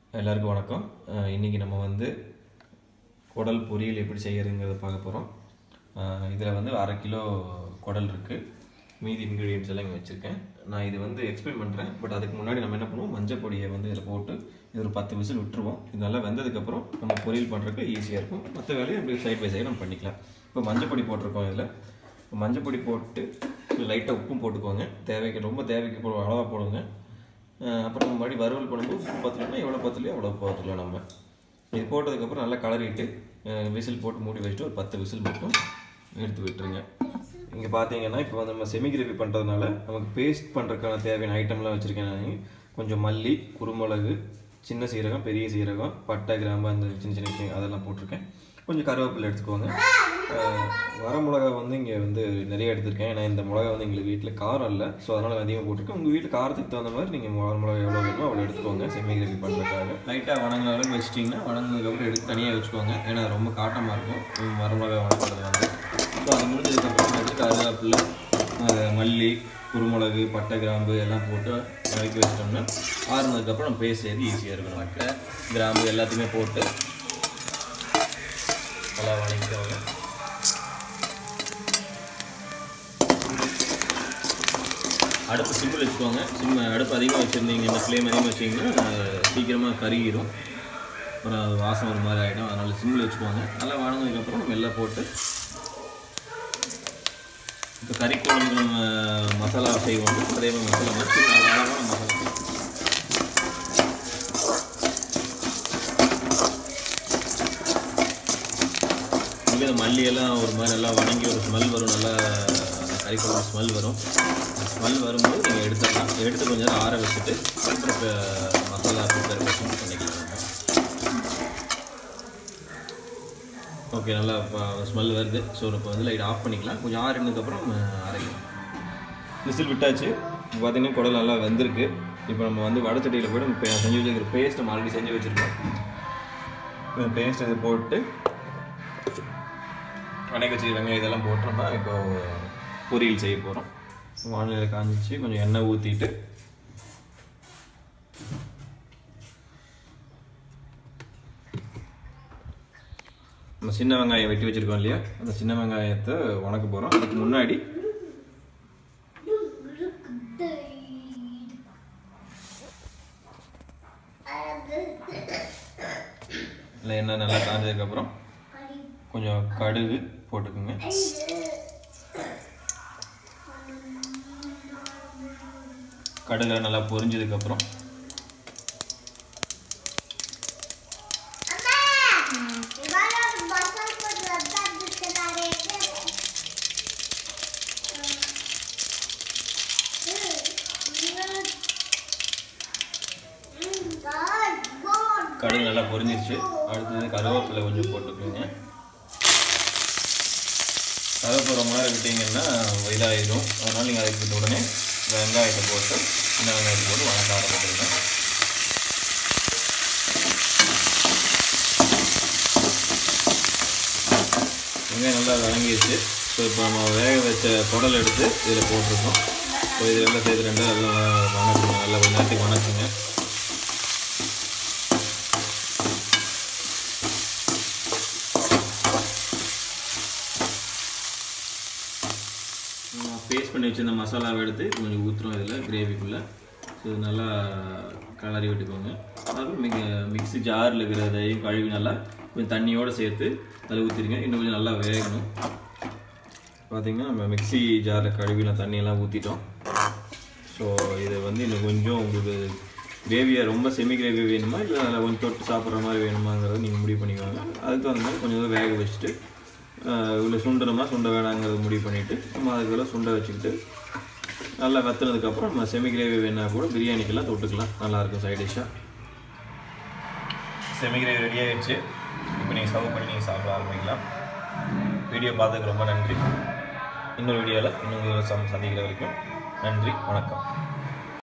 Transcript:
எல்லாருக்கும் வணக்கம் அஹ் இன்னைக்கு நம்ம வந்து குடல் பொரியல் எப்படி செய்யறதுங்கிறத பார்க்க போகிறோம் இதில் வந்து அரை கிலோ குடல் இருக்குது மீதி இன்க்ரீடியன்ஸ் எல்லாம் இங்கே வச்சுருக்கேன் நான் இது வந்து எக்ஸ்பிளைன் பண்ணுறேன் பட் அதுக்கு முன்னாடி நம்ம என்ன பண்ணுவோம் மஞ்சள் பொடியை வந்து இதில் போட்டு இது ஒரு பத்து விசில் விட்டுருவோம் இது நல்லா வெந்ததுக்கப்புறம் நம்ம பொரியல் பண்ணுறதுக்கு ஈஸியாக இருக்கும் மற்ற வேலையை அப்படி சைட் பை சைடு நம்ம பண்ணிக்கலாம் இப்போ மஞ்சள் பொடி போட்டிருக்கோம் இதில் இப்போ மஞ்சள் பொடி போட்டு லைட்டாக உப்பும் போட்டுக்கோங்க தேவைக்கு ரொம்ப தேவைக்கு போ அளவாக போடுங்க அஹ் அப்புறம் நம்ம மறுபடி வறுவல் பண்ணும்போது உப்பு பத்தலைன்னா எவ்வளோ பத்தலையோ அவ்வளோ போட்டுக்கலாம் நம்ம இது போட்டதுக்கப்புறம் நல்லா கலரிட்டு விசில் போட்டு மூடி வச்சுட்டு ஒரு பத்து விசில் மட்டும் எடுத்து விட்டுருங்க இங்கே பார்த்தீங்கன்னா இப்போ வந்து நம்ம செமி கிரேவி பண்ணுறதுனால நமக்கு பேஸ்ட் பண்ணுறதுக்கான தேவையான ஐட்டம்லாம் வச்சுருக்கேன் நான் கொஞ்சம் மல்லி குருமிளகு சின்ன சீரகம் பெரிய சீரகம் பட்டை கிராம்பு அந்த சின்ன சின்ன விஷயம் அதெல்லாம் போட்டிருக்கேன் கொஞ்சம் கருவேப்பிலை எடுத்துக்கோங்க அஹ் வர மிளகா வந்து இங்கே வந்து நிறைய எடுத்திருக்கேன் ஏன்னா இந்த மிளகா வந்து எங்களுக்கு வீட்டில் காரம் இல்லை ஸோ அதனால் அதிகமாக போட்டிருக்கேன் உங்கள் வீட்டில் காரத்துக்கு தகுந்த மாதிரி நீங்கள் வர மிளகா எவ்வளோ வேணுமோ அவ்வளோ எடுத்துக்கோங்க செம்மி கிரேவி பண்ணுறதுக்காக லைட்டாக வணங்குற அளவுக்கு வச்சிட்டிங்கன்னா வணங்குனதுக்கப்புறம் எடுத்து தனியாக வச்சுக்கோங்க ஏன்னா அது ரொம்ப காட்டமாக இருக்கும் உம், வர மிளகா வணங்குறது வந்து ஸோ அது முடிஞ்சதுக்கப்புறம் எடுத்து கருவேப்பிலை அஹ் மல்லி குருமிளகு பட்டை கிராம்பு எல்லாம் போட்டு வதக்கி வச்சிட்டோம்னா ஆறுனதுக்கப்புறம் நம்ம பேஸ்ட் செய்து ஈஸியாக இருக்கும் நமக்கு கிராம்பு எல்லாத்தையுமே போட்டு நல்லா வதக்கிக்கோங்க அடுப்பு சிம்பிள் வச்சுக்கோங்க சிம் அடுப்பு அதிகமாக வச்சுருந்தீங்கன்னா ஃப்ளேம் அதிகமாக வச்சிங்கன்னா சீக்கிரமாக கருகிடும் அப்புறம் அது வாசம் ஒரு மாதிரி ஆகிடும் அதனால் சிம்பிள் வச்சுக்கோங்க நல்லா வணங்கினதுக்கப்புறம் நம்ம எல்லாம் போட்டு இப்போ கறி குழம்புக்கு நம்ம மசாலா செய்வோம் அதே மாதிரி மசாலா வச்சு அளவான மசாலா இங்கே இந்த மல்லி எல்லாம் ஒரு மாதிரி நல்லா வணங்கி ஒரு ஸ்மெல் வரும் நல்லா கறி குழம்பு ஸ்மெல் வரும் ஸ்மெல் வரும்போது நீங்கள் எடுத்துடலாம் எடுத்து கொஞ்ச நேரம் ஆற வச்சுட்டு அப்புறம் இப்போ மசாலா ப்ரிப்பேர் பண்ணி பண்ணிக்கலாம் ஓகே நல்லா இப்போ ஸ்மெல் வருது ஸோ இப்போ வந்து லைட் ஆஃப் பண்ணிக்கலாம் கொஞ்சம் ஆறினதுக்கப்புறம் அரைக்கலாம் விசில் விட்டாச்சு இப்போ பார்த்தீங்கன்னா குடல் நல்லா வெந்திருக்கு இப்போ நம்ம வந்து வடச்சட்டியில் போய்ட்டு நம்ம பே- செஞ்சு வச்சுருக்கிற பேஸ்ட் நம்ம ஆல்ரெடி செஞ்சு வச்சுருக்கோம் இந்த பேஸ்ட் இது போட்டு வணக்க வச்சு வெங்காயம் இதெல்லாம் போட்டு நம்ம இப்போ பொரியல் செய்ய போகிறோம் வானிலையில் காஞ்சிச்சு கொஞ்சம் எண்ணெய் ஊற்றிட்டு நம்ம சின்ன வெங்காயம் வெட்டி வச்சுருக்கோம் இல்லையா அந்த சின்ன வெங்காயத்தை உணக்க போகிறோம் அதுக்கு முன்னாடி இல்லை எண்ணெய் நல்லா காஞ்சதுக்கப்புறம் கொஞ்சம் கடுகு போட்டுக்குங்க கடுகு நல்லா பொரிஞ்சதுக்கப்புறம் கடுகு நல்லா பொரிஞ்சிருச்சு அடுத்தது கருவேப்பிலை கொஞ்சம் போட்டுக்கோங்க கருவேப்பிலை ரொம்ப நேரம் விட்டீங்கன்னா இதாகிடும் அதனால் நீங்கள் அதுக்கு விட்ட உடனே வெங்காயத்தை போட்டு சின்ன வெங்காயத்தை போட்டு வணக்க ஆரம்பிச்சிருங்க வெங்காயம் நல்லா வதங்கிடுச்சு ஸோ இப்போ நம்ம வேக வச்ச குடல் எடுத்து இதில் போட்டிருக்கோம் ஸோ இது எல்லாம் சேர்த்து ரெண்டு நல்லா வணக்குங்க நல்லா கொஞ்ச நேரத்துக்கு வணக்குங்க பேஸ்ட் பண்ணி வச்சிருந்த மசாலாவை எடுத்து கொஞ்சம் ஊற்றுறோம் இதில் கிரேவிக்குள்ளே ஸோ இது நல்லா கலரி விட்டுக்கோங்க அப்புறம் மிக மிக்ஸி ஜாரில் இருக்கிறதையும் கழுவி நல்லா கொஞ்சம் தண்ணியோடு சேர்த்து அதில் ஊற்றிடுங்க இன்னும் கொஞ்சம் நல்லா வேகணும் பார்த்தீங்கன்னா நம்ம மிக்ஸி ஜாரில் கழுவின தண்ணியெல்லாம் ஊற்றிட்டோம் ஸோ இதை வந்து இன்னும் கொஞ்சம் உங்களுக்கு கிரேவியாக ரொம்ப செமி கிரேவி வேணுமா இல்லை அதில் கொஞ்சம் தொட்டு சாப்பிட்ற மாதிரி வேணுமாங்கிறத நீங்கள் முடிவு பண்ணிக்கோங்க அதுக்கு தகுந்த மாதிரி கொஞ்சம் தூரம் வேக வச்சுட்டு இவ்வளோ சுண்டணுமா சுண்ட வேணாங்கிறத முடிவு பண்ணிவிட்டு நம்ம அதுக்குள்ள சுண்ட வச்சுக்கிட்டு நல்லா வத்துனதுக்கப்புறம் நம்ம செமி கிரேவி வேணால் கூட பிரியாணிக்கெல்லாம் தொட்டுக்கலாம் நல்லாயிருக்கும் சைட் டிஷ்ஷாக செமி கிரேவி ரெடி ஆகிடுச்சு இப்போ நீங்கள் சர்வ் பண்ணி நீங்கள் சாப்பிட ஆரம்பிக்கலாம் வீடியோ பார்த்ததுக்கு ரொம்ப நன்றி இன்னொரு வீடியோவில் இன்னொரு சந்திக்கிற வரைக்கும் நன்றி வணக்கம்